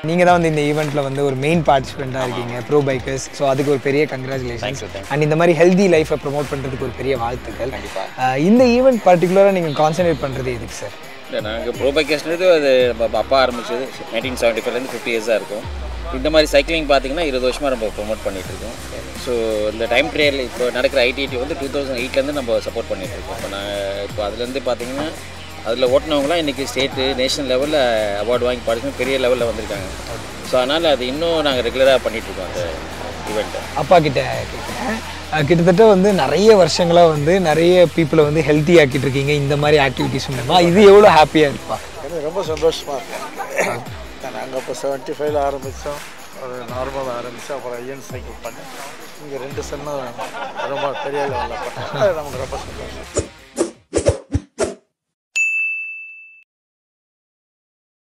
நீங்கள் தான் வந்து இந்த ஈவெண்ட்டில் வந்து ஒரு மெயின் பார்ட்டிசிபெண்ட்டாக இருக்கீங்க ப்ரோ பைக்கர்ஸ் ஸோ அதுக்கு ஒரு பெரிய congratulation Thank you, thank and இந்த மாதிரி ஹெல்தி லைஃப்பை ப்ரொமோட் பண்ணுறதுக்கு ஒரு பெரிய வாழ்த்துக்கள் அஹ் இந்த ஈவெண்ட் பர்டிகுலராக நீங்கள் கான்சன்ட்ரேட் பண்ணுறது எதுக்கு சார் இல்லை நாங்கள் ப்ரோ பைக்கர்ஸ்ன்றது அது நம்ம அப்பா ஆரம்பிச்சது நைன்டீன் செவன்ட்டி ஃபைவ்லேருந்து ஃபிஃப்டி இயர்ஸாக இருக்கும் இந்த மாதிரி சைக்கிளிங் பார்த்தீங்கன்னா இருபது வருஷமாக நம்ம ப்ரொமோட் பண்ணிட்டு இருக்கோம் ஸோ இந்த டைம் ட்ரையல் இப்போ நடக்கிற ஐடிடி வந்து டூ தௌசண்ட் எயிட்லேருந்து நம்ம சப்போர்ட் பண்ணிட்டு இருக்கோம் இப்போ நான் இப்போ அதுலேருந்து பார்த்தீங்கன்னா அதில் ஓட்டினவங்களாம் இன்றைக்கி ஸ்டேட்டு நேஷனல் லெவலில் அவார்டு வாங்கி பார்ட்டிசிபேட் பெரிய லெவலில் வந்திருக்காங்க ஸோ அதனால் அது இன்னும் நாங்கள் ரெகுலராக பண்ணிகிட்ருக்கோம் அந்த ஈவெண்ட்டை அப்பா கிட்ட கேட்குறேன் அஹ் கிட்டத்தட்ட வந்து நிறைய வருஷங்களாக வந்து நிறைய பீப்புளை வந்து ஹெல்த்தி ஆக்கிட்டு இருக்கீங்க இந்த மாதிரி ஆக்டிவிட்டிஸ் மூலமா இது எவ்வளோ ஹாப்பியாக இருப்பா எனக்கு ரொம்ப சந்தோஷமாக இருக்கு நாங்கள் இப்போ செவன்ட்டி ஃபைவ்ல ஆரம்பித்தோம் ஒரு நார்மலாக ஆரம்பித்தோம் அப்புறம் ஐயன் சைக்கிள் பண்ணேன் இங்கே ரெண்டு சென்னும் ரொம்ப பெரிய லெவலில் பண்ணேன் அது நமக்கு ரொம்ப சந்தோஷம்